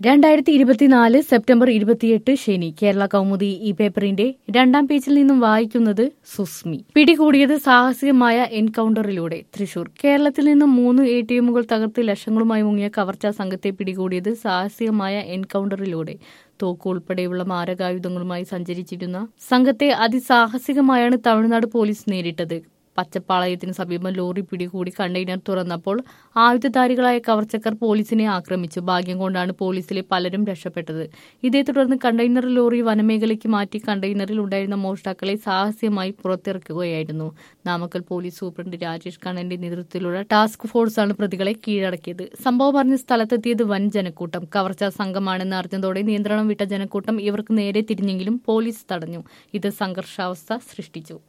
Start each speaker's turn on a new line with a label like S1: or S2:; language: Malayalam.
S1: രണ്ടായിരത്തി ഇരുപത്തിനാല് സെപ്റ്റംബർ ഇരുപത്തിയെട്ട് ശനി കേരള കൗമുദി ഈ പേപ്പറിന്റെ രണ്ടാം പേജിൽ നിന്നും വായിക്കുന്നത് സുസ്മി പിടികൂടിയത് സാഹസികമായ എൻകൗണ്ടറിലൂടെ തൃശൂർ കേരളത്തിൽ നിന്നും മൂന്ന് എ ടി എമ്മുകൾ തകർത്ത് ലക്ഷങ്ങളുമായി മുങ്ങിയ കവർച്ചാ സംഘത്തെ പിടികൂടിയത് സാഹസികമായ എൻകൗണ്ടറിലൂടെ തോക്ക് ഉൾപ്പെടെയുള്ള മാരകായുധങ്ങളുമായി സഞ്ചരിച്ചിരുന്ന സംഘത്തെ അതിസാഹസികമായാണ് തമിഴ്നാട് പോലീസ് നേരിട്ടത് പച്ചപ്പാളയത്തിന് സമീപം ലോറി പിടികൂടി കണ്ടെയ്നർ തുറന്നപ്പോൾ ആയുധധാരികളായ കവർച്ചക്കാർ പോലീസിനെ ആക്രമിച്ചു ഭാഗ്യം കൊണ്ടാണ് പോലീസിലെ പലരും രക്ഷപ്പെട്ടത് ഇതേ തുടർന്ന് കണ്ടെയ്നർ ലോറി വനമേഖലയ്ക്ക് മാറ്റി കണ്ടെയ്നറിൽ ഉണ്ടായിരുന്ന മോഷ്ടാക്കളെ സാഹസ്യമായി പുറത്തിറക്കുകയായിരുന്നു നാമക്കൽ പോലീസ് സൂപ്രണ്ട് രാജേഷ് കണ്ണന്റെ നേതൃത്വത്തിലുള്ള ടാസ്ക് ഫോഴ്സാണ് പ്രതികളെ കീഴടക്കിയത് സംഭവം അറിഞ്ഞ് സ്ഥലത്തെത്തിയത് വൻ ജനക്കൂട്ടം കവർച്ചാ സംഘമാണെന്ന് അറിഞ്ഞതോടെ നിയന്ത്രണം വിട്ട ജനക്കൂട്ടം ഇവർക്ക് നേരെ തിരിഞ്ഞെങ്കിലും പോലീസ് തടഞ്ഞു ഇത് സംഘർഷാവസ്ഥ സൃഷ്ടിച്ചു